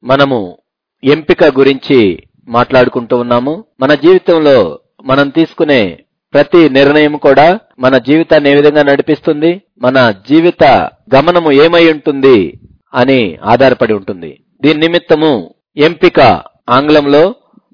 మనము ఎంపిక గురించి మాట్లాడుకుంటూ ఉన్నాము మన జీవితంలో మనం తీసుకునే ప్రతి నిర్ణయం కూడా మన జీవితాన్ని ఏ విధంగా నడిపిస్తుంది మన జీవిత గమనము ఏమై ఉంటుంది అని ఆధారపడి ఉంటుంది దీని నిమిత్తము ఎంపిక ఆంగ్లంలో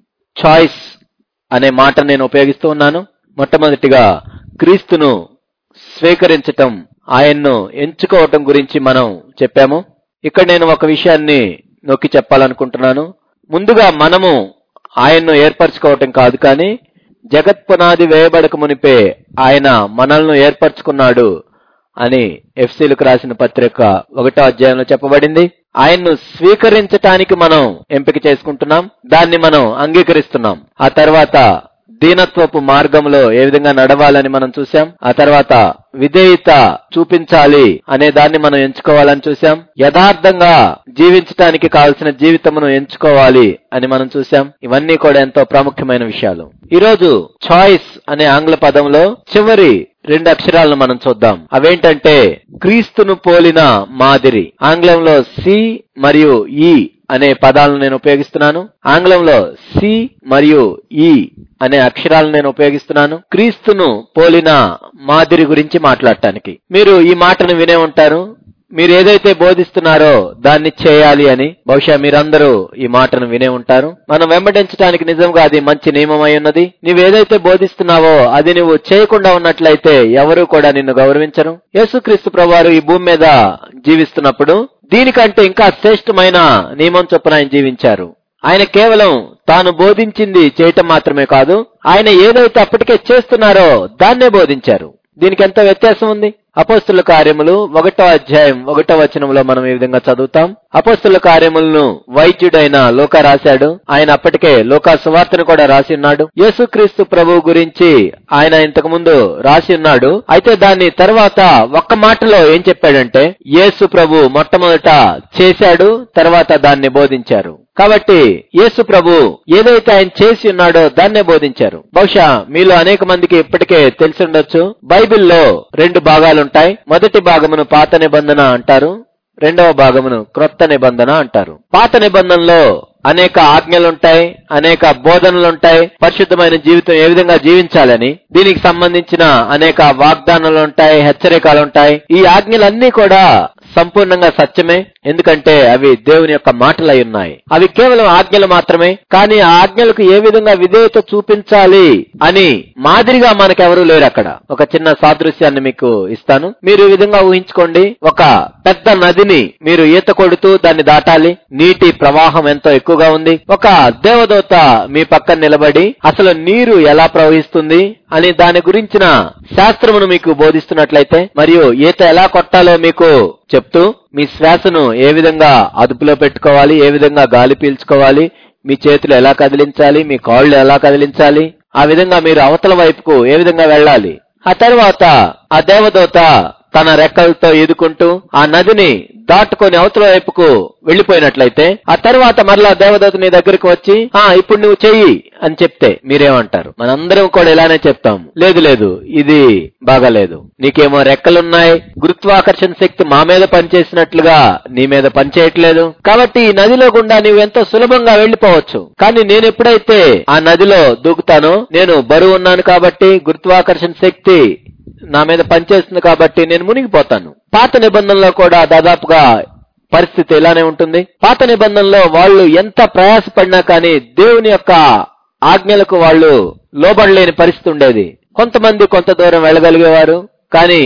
చాయిస్ అనే మాట నేను ఉపయోగిస్తూ ఉన్నాను మొట్టమొదటిగా క్రీస్తును స్వీకరించటం ఆయన్ను ఎంచుకోవటం గురించి మనం చెప్పాము ఇక్కడ నేను ఒక విషయాన్ని నొక్కి చెప్పాలనుకుంటున్నాను ముందుగా మనము ఆయన్ను ఏర్పరచుకోవటం కాదు కానీ జగత్ పునాది వేయబడక మునిపే ఆయన మనల్ని ఏర్పరచుకున్నాడు అని ఎఫ్సీలకు రాసిన పత్రిక ఒకటో అధ్యాయంలో చెప్పబడింది ఆయన్ను స్వీకరించటానికి మనం ఎంపిక చేసుకుంటున్నాం దాన్ని మనం అంగీకరిస్తున్నాం ఆ తర్వాత దీనత్వపు మార్గంలో ఏ విధంగా నడవాలని మనం చూసాం ఆ తర్వాత విధేయత చూపించాలి అనే దాన్ని మనం ఎంచుకోవాలని చూసాం యథార్థంగా జీవించటానికి కావలసిన జీవితమును ఎంచుకోవాలి అని మనం చూసాం ఇవన్నీ కూడా ఎంతో ప్రాముఖ్యమైన విషయాలు ఈరోజు చాయిస్ అనే ఆంగ్ల పదంలో చివరి రెండు అక్షరాలను మనం చూద్దాం అవేంటంటే క్రీస్తును పోలిన మాదిరి ఆంగ్లంలో సి మరియు ఈ అనే పదాలను నేను ఉపయోగిస్తున్నాను ఆంగ్లంలో సి మరియు ఈ అనే అక్షరాలను నేను ఉపయోగిస్తున్నాను క్రీస్తును పోలిన మాదిరి గురించి మాట్లాడటానికి మీరు ఈ మాటను వినే ఉంటారు మీరు ఏదైతే బోధిస్తున్నారో దాన్ని చేయాలి అని బహుశా మీరందరూ ఈ మాటను వినే ఉంటారు మనం వెంబడించడానికి నిజంగా అది మంచి నియమం అయి ఉన్నది నువ్వు ఏదైతే బోధిస్తున్నావో అది నువ్వు చేయకుండా ఉన్నట్లయితే ఎవరు కూడా నిన్ను గౌరవించరు యేసుక్రీస్తు ప్రభువారు ఈ భూమి మీద జీవిస్తున్నప్పుడు దీనికంటే ఇంకా శ్రేష్టమైన నియమం చొప్పున ఆయన జీవించారు ఆయన కేవలం తాను బోధించింది చేయటం మాత్రమే కాదు ఆయన ఏదైతే అప్పటికే చేస్తున్నారో దాన్నే బోధించారు దీనికి ఎంత వ్యత్యాసం ఉంది అపోస్తుల కార్యములు ఒకటో అధ్యాయం ఒకటో వచనంలో మనం ఈ విధంగా చదువుతాం అపోస్తుల కార్యములను వైద్యుడైన లోక రాశాడు ఆయన అప్పటికే లోకా సువార్తను కూడా రాసి ఉన్నాడు యేసుక్రీస్తు ప్రభు గురించి ఆయన ఇంతకు ముందు రాసి ఉన్నాడు అయితే దాన్ని తర్వాత ఒక్క మాటలో ఏం చెప్పాడంటే యేసు ప్రభు మొట్టమొదట చేశాడు తర్వాత దాన్ని బోధించారు కాబట్టి యేసు ప్రభు ఏదైతే ఆయన చేసి ఉన్నాడో దాన్నే బోధించారు బహుశా మీలో అనేక మందికి ఇప్పటికే తెలిసి ఉండొచ్చు బైబిల్లో రెండు భాగాలుంటాయి మొదటి భాగమును పాత నిబంధన అంటారు రెండవ భాగమును క్రొత్త నిబంధన అంటారు పాత నిబంధనలో అనేక ఆజ్ఞలుంటాయి అనేక బోధనలుంటాయి పరిశుద్ధమైన జీవితం ఏ విధంగా జీవించాలని దీనికి సంబంధించిన అనేక వాగ్దానాలు ఉంటాయి హెచ్చరికలు ఉంటాయి ఈ ఆజ్ఞలన్నీ కూడా సంపూర్ణంగా సత్యమే ఎందుకంటే అవి దేవుని యొక్క మాటలై ఉన్నాయి అవి కేవలం ఆజ్ఞలు మాత్రమే కానీ ఆ ఆజ్ఞలకు ఏ విధంగా విధేయత చూపించాలి అని మాదిరిగా మనకెవరూ లేరు అక్కడ ఒక చిన్న సాదృశ్యాన్ని మీకు ఇస్తాను మీరు ఈ విధంగా ఊహించుకోండి ఒక పెద్ద నదిని మీరు ఈత కొడుతూ దాన్ని దాటాలి నీటి ప్రవాహం ఎంతో ఎక్కువగా ఉంది ఒక దేవదూత మీ పక్కన నిలబడి అసలు నీరు ఎలా ప్రవహిస్తుంది అని దాని గురించిన శాస్త్రమును మీకు బోధిస్తున్నట్లయితే మరియు ఈత ఎలా కొట్టాలో మీకు చెప్తూ మీ శ్వాసను ఏ విధంగా అదుపులో పెట్టుకోవాలి ఏ విధంగా గాలి పీల్చుకోవాలి మీ చేతులు ఎలా కదిలించాలి మీ కాళ్ళు ఎలా కదిలించాలి ఆ విధంగా మీరు అవతల వైపుకు ఏ విధంగా వెళ్ళాలి ఆ తర్వాత ఆ దేవదూత తన రెక్కలతో ఈదుకుంటూ ఆ నదిని దాటుకొని అవతల వైపుకు వెళ్లిపోయినట్లయితే ఆ తర్వాత మరలా దేవదూత నీ దగ్గరికి వచ్చి ఆ ఇప్పుడు నువ్వు చెయ్యి అని చెప్తే మీరేమంటారు మనందరం కూడా ఇలానే చెప్తాం లేదు లేదు ఇది బాగాలేదు నీకేమో రెక్కలున్నాయి గురుత్వాకర్షణ శక్తి మా మీద పనిచేసినట్లుగా నీ మీద పనిచేయట్లేదు కాబట్టి ఈ నదిలో గుండా నీవు ఎంతో సులభంగా వెళ్లిపోవచ్చు కానీ నేను ఎప్పుడైతే ఆ నదిలో దూకుతానో నేను బరువు ఉన్నాను కాబట్టి గురుత్వాకర్షణ శక్తి నా మీద పనిచేస్తుంది కాబట్టి నేను మునిగిపోతాను పాత నిబంధనలో కూడా దాదాపుగా పరిస్థితి ఇలానే ఉంటుంది పాత నిబంధనలో వాళ్ళు ఎంత ప్రయాసపడినా కానీ దేవుని యొక్క ఆజ్ఞలకు వాళ్ళు లోబడలేని పరిస్థితి ఉండేది కొంతమంది కొంత దూరం వెళ్ళగలిగేవారు కానీ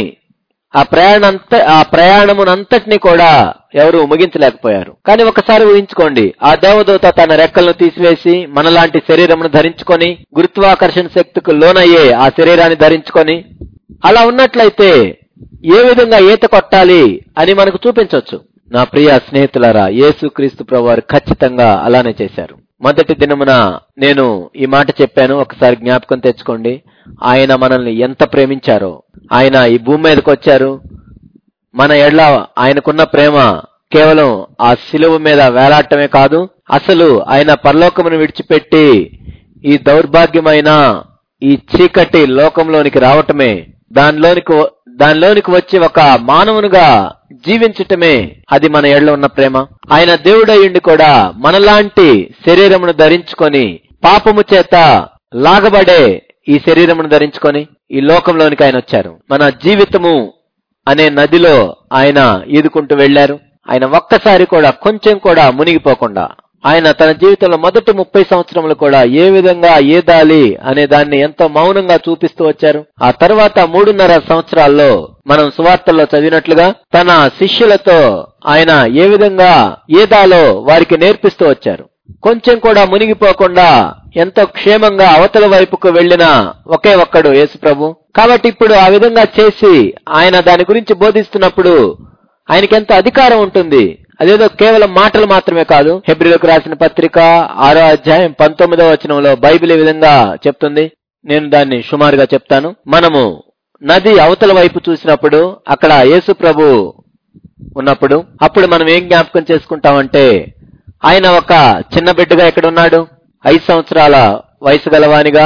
ఆ ప్రయాణంత ఆ ప్రయాణమునంతటిని కూడా ఎవరు ముగించలేకపోయారు కానీ ఒకసారి ఊహించుకోండి ఆ దేవదూత తన రెక్కలను తీసివేసి మనలాంటి శరీరమును ధరించుకొని గురుత్వాకర్షణ శక్తికి లోనయ్యే ఆ శరీరాన్ని ధరించుకొని అలా ఉన్నట్లయితే ఏ విధంగా ఈత కొట్టాలి అని మనకు చూపించవచ్చు నా ప్రియ స్నేహితులారా యేసుక్రీస్తు ప్రభువారు ఖచ్చితంగా అలానే చేశారు మొదటి దినమున నేను ఈ మాట చెప్పాను ఒకసారి జ్ఞాపకం తెచ్చుకోండి ఆయన మనల్ని ఎంత ప్రేమించారో ఆయన ఈ భూమి మీదకి వచ్చారు మన ఎడ్ల ఆయనకున్న ప్రేమ కేవలం ఆ శిలువ మీద వేలాడటమే కాదు అసలు ఆయన పరలోకమును విడిచిపెట్టి ఈ దౌర్భాగ్యమైన ఈ చీకటి లోకంలోనికి రావటమే దానిలోనికి దానిలోనికి వచ్చి ఒక మానవునిగా జీవించటమే అది మన ఏళ్ళ ఉన్న ప్రేమ ఆయన దేవుడయ్యుండి కూడా మనలాంటి శరీరమును ధరించుకొని పాపము చేత లాగబడే ఈ శరీరమును ధరించుకొని ఈ లోకంలోనికి ఆయన వచ్చారు మన జీవితము అనే నదిలో ఆయన ఈదుకుంటూ వెళ్లారు ఆయన ఒక్కసారి కూడా కొంచెం కూడా మునిగిపోకుండా ఆయన తన జీవితంలో మొదటి ముప్పై సంవత్సరములు కూడా ఏ విధంగా ఏదాలి అనే దాన్ని ఎంతో మౌనంగా చూపిస్తూ వచ్చారు ఆ తర్వాత మూడున్నర సంవత్సరాల్లో మనం సువార్తల్లో చదివినట్లుగా తన శిష్యులతో ఆయన ఏ విధంగా ఏదాలో వారికి నేర్పిస్తూ వచ్చారు కొంచెం కూడా మునిగిపోకుండా ఎంతో క్షేమంగా అవతల వైపుకు వెళ్లిన ఒకే ఒక్కడు యేసు ప్రభు కాబట్టి ఇప్పుడు ఆ విధంగా చేసి ఆయన దాని గురించి బోధిస్తున్నప్పుడు ఆయనకి ఎంత అధికారం ఉంటుంది అదేదో కేవలం మాటలు మాత్రమే కాదు హెబ్రిలకు రాసిన పత్రిక ఆరో అధ్యాయం పంతొమ్మిదో వచనంలో బైబిల్ ఈ విధంగా చెప్తుంది నేను దాన్ని సుమారుగా చెప్తాను మనము నది అవతల వైపు చూసినప్పుడు అక్కడ యేసు ప్రభు ఉన్నప్పుడు అప్పుడు మనం ఏం జ్ఞాపకం చేసుకుంటామంటే ఆయన ఒక చిన్న బిడ్డగా ఎక్కడ ఉన్నాడు ఐదు సంవత్సరాల వయసు గలవానిగా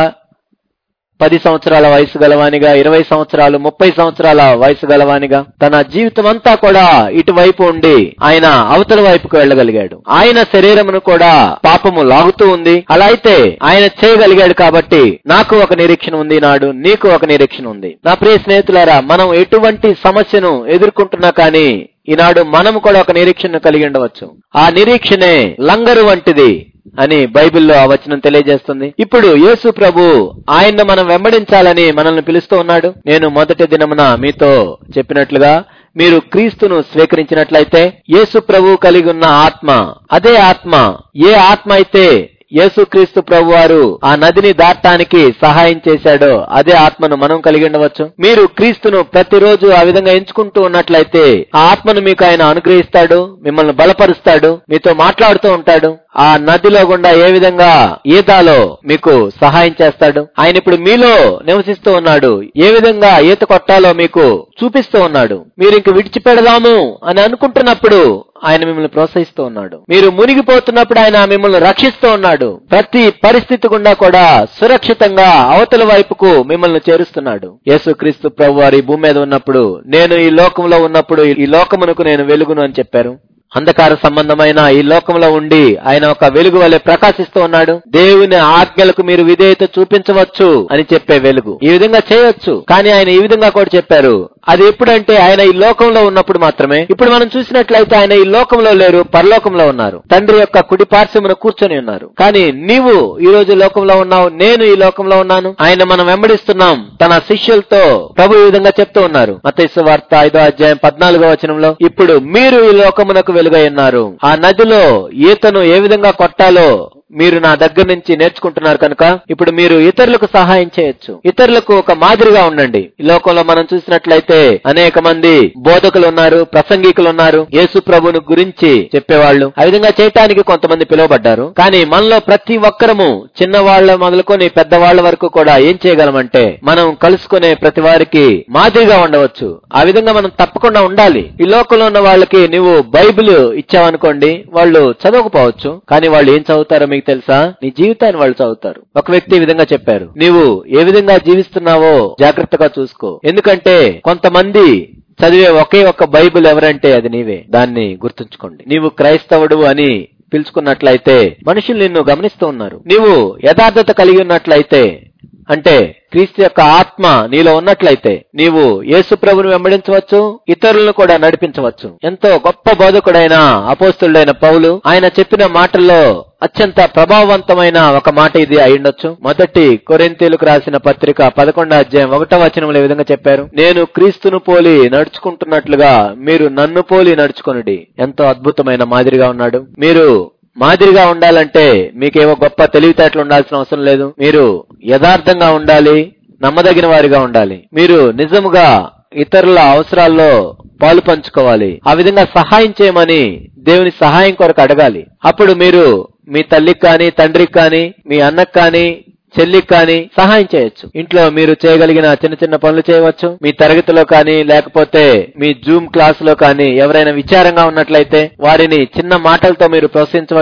పది సంవత్సరాల వయసు గలవానిగా ఇరవై సంవత్సరాలు ముప్పై సంవత్సరాల వయసు గలవానిగా తన జీవితం అంతా కూడా ఇటువైపు ఉండి ఆయన అవతల వైపుకు వెళ్ళగలిగాడు ఆయన శరీరమును కూడా పాపము లాగుతూ ఉంది అలా అయితే ఆయన చేయగలిగాడు కాబట్టి నాకు ఒక నిరీక్షణ ఉంది నాడు నీకు ఒక నిరీక్షణ ఉంది నా ప్రియ స్నేహితులారా మనం ఎటువంటి సమస్యను ఎదుర్కొంటున్నా కానీ ఈనాడు మనం కూడా ఒక నిరీక్షణ కలిగి ఉండవచ్చు ఆ నిరీక్షణే లంగరు వంటిది అని బైబిల్లో ఆ వచనం తెలియజేస్తుంది ఇప్పుడు యేసు ప్రభు ఆయన్ను మనం వెంబడించాలని మనల్ని పిలుస్తూ ఉన్నాడు నేను మొదటి దినమున మీతో చెప్పినట్లుగా మీరు క్రీస్తును స్వీకరించినట్లయితే యేసు ప్రభు కలిగి ఉన్న ఆత్మ అదే ఆత్మ ఏ ఆత్మ అయితే యేసుక్రీస్తు ప్రభు వారు ఆ నదిని దాటానికి సహాయం చేశాడో అదే ఆత్మను మనం కలిగి ఉండవచ్చు మీరు క్రీస్తును ప్రతిరోజు ఆ విధంగా ఎంచుకుంటూ ఉన్నట్లయితే ఆ ఆత్మను మీకు ఆయన అనుగ్రహిస్తాడు మిమ్మల్ని బలపరుస్తాడు మీతో మాట్లాడుతూ ఉంటాడు ఆ నదిలో గుండా ఏ విధంగా ఈతాలో మీకు సహాయం చేస్తాడు ఆయన ఇప్పుడు మీలో నివసిస్తూ ఉన్నాడు ఏ విధంగా ఈత కొట్టాలో మీకు చూపిస్తూ ఉన్నాడు మీరు ఇంక విడిచిపెడదాము అని అనుకుంటున్నప్పుడు ఆయన మిమ్మల్ని ప్రోత్సహిస్తూ ఉన్నాడు మీరు మునిగిపోతున్నప్పుడు ఆయన మిమ్మల్ని రక్షిస్తూ ఉన్నాడు ప్రతి పరిస్థితి గుండా కూడా సురక్షితంగా అవతల వైపుకు మిమ్మల్ని చేరుస్తున్నాడు యేసుక్రీస్తు ప్రభు వారి భూమి మీద ఉన్నప్పుడు నేను ఈ లోకంలో ఉన్నప్పుడు ఈ లోకమునకు నేను వెలుగును అని చెప్పారు అంధకార సంబంధమైన ఈ లోకంలో ఉండి ఆయన ఒక వెలుగు వలె ప్రకాశిస్తూ ఉన్నాడు దేవుని ఆజ్ఞలకు మీరు విధేయత చూపించవచ్చు అని చెప్పే వెలుగు ఈ విధంగా చేయొచ్చు కానీ ఆయన ఈ విధంగా కూడా చెప్పారు అది ఎప్పుడంటే ఆయన ఈ లోకంలో ఉన్నప్పుడు మాత్రమే ఇప్పుడు మనం చూసినట్లయితే ఆయన ఈ లోకంలో లేరు పరలోకంలో ఉన్నారు తండ్రి యొక్క కుడి పార్శ్వమున కూర్చొని ఉన్నారు కానీ నీవు ఈ రోజు లోకంలో ఉన్నావు నేను ఈ లోకంలో ఉన్నాను ఆయన మనం వెంబడిస్తున్నాం తన శిష్యులతో ప్రభు ఈ విధంగా చెప్తూ ఉన్నారు మతైసు వార్త ఐదో అధ్యాయం పద్నాలుగో వచనంలో ఇప్పుడు మీరు ఈ లోకమునకు వెలుగై ఉన్నారు ఆ నదిలో ఈతను ఏ విధంగా కొట్టాలో మీరు నా దగ్గర నుంచి నేర్చుకుంటున్నారు కనుక ఇప్పుడు మీరు ఇతరులకు సహాయం చేయొచ్చు ఇతరులకు ఒక మాదిరిగా ఉండండి ఈ లోకంలో మనం చూసినట్లయితే అనేక మంది బోధకులు ఉన్నారు ప్రసంగికులు ఉన్నారు యేసు ప్రభును గురించి చెప్పేవాళ్ళు ఆ విధంగా చేయటానికి కొంతమంది పిలువబడ్డారు కానీ మనలో ప్రతి ఒక్కరము చిన్నవాళ్ల మొదలుకొని పెద్దవాళ్ల వరకు కూడా ఏం చేయగలమంటే మనం కలుసుకునే ప్రతి వారికి మాదిరిగా ఉండవచ్చు ఆ విధంగా మనం తప్పకుండా ఉండాలి ఈ లోకంలో ఉన్న వాళ్ళకి నువ్వు బైబిల్ ఇచ్చావనుకోండి వాళ్ళు చదవకపోవచ్చు కానీ వాళ్ళు ఏం చదువుతారో మీకు తెలుసా నీ జీవితాన్ని వాళ్ళు చదువుతారు ఒక వ్యక్తి ఈ విధంగా చెప్పారు నీవు ఏ విధంగా జీవిస్తున్నావో జాగ్రత్తగా చూసుకో ఎందుకంటే కొంతమంది చదివే ఒకే ఒక్క బైబిల్ ఎవరంటే అది నీవే దాన్ని గుర్తుంచుకోండి నీవు క్రైస్తవుడు అని పిలుచుకున్నట్లయితే మనుషులు నిన్ను గమనిస్తూ ఉన్నారు నీవు యథార్థత కలిగి ఉన్నట్లయితే అంటే క్రీస్తు యొక్క ఆత్మ నీలో ఉన్నట్లయితే నీవు యేసు ప్రభుని వెంబడించవచ్చు ఇతరులను కూడా నడిపించవచ్చు ఎంతో గొప్ప బోధకుడైన అపోస్తుడైన పౌలు ఆయన చెప్పిన మాటల్లో అత్యంత ప్రభావవంతమైన ఒక మాట ఇది అయిండొచ్చు మొదటి కొరింతీలకు రాసిన పత్రిక పదకొండో అధ్యాయం ఒకటో వచనంలో ఈ విధంగా చెప్పారు నేను క్రీస్తును పోలి నడుచుకుంటున్నట్లుగా మీరు నన్ను పోలి నడుచుకొనుడి ఎంతో అద్భుతమైన మాదిరిగా ఉన్నాడు మీరు మాదిరిగా ఉండాలంటే మీకేవో గొప్ప తెలివితేటలు ఉండాల్సిన అవసరం లేదు మీరు యథార్థంగా ఉండాలి నమ్మదగిన వారిగా ఉండాలి మీరు నిజముగా ఇతరుల అవసరాల్లో పాలు పంచుకోవాలి ఆ విధంగా సహాయం చేయమని దేవుని సహాయం కొరకు అడగాలి అప్పుడు మీరు మీ తల్లికి కానీ తండ్రికి కానీ మీ అన్నకు కానీ చెల్లికి కానీ సహాయం చేయొచ్చు ఇంట్లో మీరు చేయగలిగిన చిన్న చిన్న పనులు చేయవచ్చు మీ తరగతిలో కానీ లేకపోతే మీ జూమ్ క్లాస్ లో కానీ ఎవరైనా విచారంగా ఉన్నట్లయితే వారిని చిన్న మాటలతో మీరు ప్రోత్సహించవచ్చు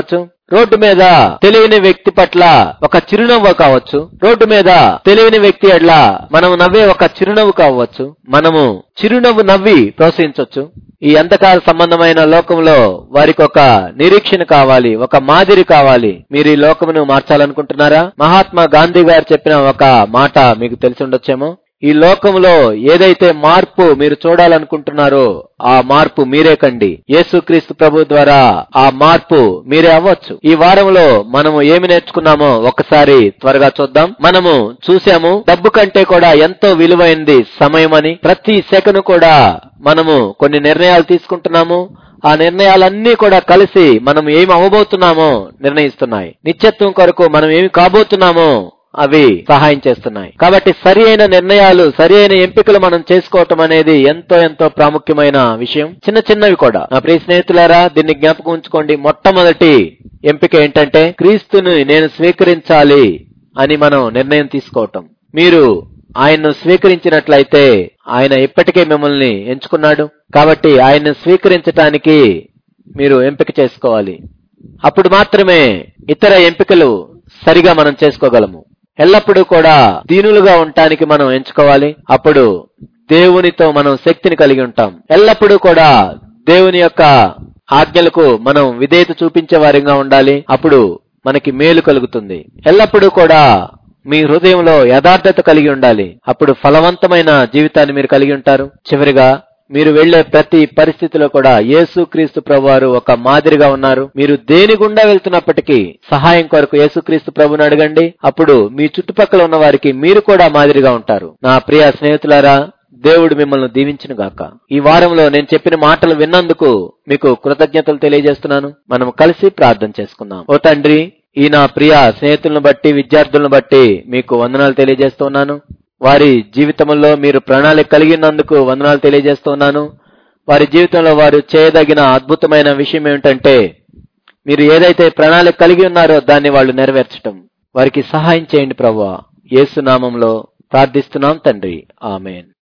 రోడ్డు మీద తెలియని వ్యక్తి పట్ల ఒక చిరునవ్వు కావచ్చు రోడ్డు మీద తెలియని వ్యక్తి ఎడ్ల మనం నవ్వే ఒక చిరునవ్వు కావచ్చు మనము చిరునవ్వు నవ్వి ప్రోత్సహించవచ్చు ఈ అంధకార సంబంధమైన లోకంలో వారికి ఒక నిరీక్షణ కావాలి ఒక మాదిరి కావాలి మీరు ఈ లోకమును మార్చాలనుకుంటున్నారా మహాత్మా గాంధీ గారు చెప్పిన ఒక మాట మీకు తెలిసి ఉండొచ్చేమో ఈ లోకంలో ఏదైతే మార్పు మీరు చూడాలనుకుంటున్నారో ఆ మార్పు మీరే కండి యేసుక్రీస్తు ప్రభు ద్వారా ఆ మార్పు మీరే అవ్వచ్చు ఈ వారంలో మనము ఏమి నేర్చుకున్నామో ఒకసారి త్వరగా చూద్దాం మనము చూసాము డబ్బు కంటే కూడా ఎంతో విలువైంది సమయం అని ప్రతి సెకను కూడా మనము కొన్ని నిర్ణయాలు తీసుకుంటున్నాము ఆ నిర్ణయాలన్నీ కూడా కలిసి మనం ఏమి అవ్వబోతున్నామో నిర్ణయిస్తున్నాయి నిత్యత్వం కొరకు మనం ఏమి కాబోతున్నామో అవి సహాయం చేస్తున్నాయి కాబట్టి సరి అయిన నిర్ణయాలు సరి అయిన ఎంపికలు మనం చేసుకోవటం అనేది ఎంతో ఎంతో ప్రాముఖ్యమైన విషయం చిన్న చిన్నవి కూడా నా ప్రియ స్నేహితులారా దీన్ని జ్ఞాపకం ఉంచుకోండి మొట్టమొదటి ఎంపిక ఏంటంటే క్రీస్తుని నేను స్వీకరించాలి అని మనం నిర్ణయం తీసుకోవటం మీరు ఆయన్ను స్వీకరించినట్లయితే ఆయన ఇప్పటికే మిమ్మల్ని ఎంచుకున్నాడు కాబట్టి ఆయన్ను స్వీకరించటానికి మీరు ఎంపిక చేసుకోవాలి అప్పుడు మాత్రమే ఇతర ఎంపికలు సరిగా మనం చేసుకోగలము ఎల్లప్పుడూ కూడా దీనులుగా ఉండటానికి మనం ఎంచుకోవాలి అప్పుడు దేవునితో మనం శక్తిని కలిగి ఉంటాం ఎల్లప్పుడూ కూడా దేవుని యొక్క ఆజ్ఞలకు మనం విధేయత చూపించే వారిగా ఉండాలి అప్పుడు మనకి మేలు కలుగుతుంది ఎల్లప్పుడూ కూడా మీ హృదయంలో యథార్థత కలిగి ఉండాలి అప్పుడు ఫలవంతమైన జీవితాన్ని మీరు కలిగి ఉంటారు చివరిగా మీరు వెళ్లే ప్రతి పరిస్థితిలో కూడా యేసుక్రీస్తు ప్రభువారు ఒక మాదిరిగా ఉన్నారు మీరు దేని గుండా వెళ్తున్నప్పటికీ సహాయం కొరకు యేసుక్రీస్తు ప్రభుని అడగండి అప్పుడు మీ చుట్టుపక్కల ఉన్న వారికి మీరు కూడా మాదిరిగా ఉంటారు నా ప్రియ స్నేహితులారా దేవుడు మిమ్మల్ని దీవించును గాక ఈ వారంలో నేను చెప్పిన మాటలు విన్నందుకు మీకు కృతజ్ఞతలు తెలియజేస్తున్నాను మనం కలిసి ప్రార్థన చేసుకుందాం ఓ తండ్రి ఈ నా ప్రియ స్నేహితులను బట్టి విద్యార్థులను బట్టి మీకు వందనాలు తెలియజేస్తున్నాను వారి జీవితంలో మీరు ప్రణాళిక కలిగినందుకు వందనాలు తెలియజేస్తున్నాను వారి జీవితంలో వారు చేయదగిన అద్భుతమైన విషయం ఏమిటంటే మీరు ఏదైతే ప్రణాళిక కలిగి ఉన్నారో దాన్ని వాళ్ళు నెరవేర్చటం వారికి సహాయం చేయండి ప్రభా యేసు నామంలో ప్రార్థిస్తున్నాం తండ్రి ఆమెన్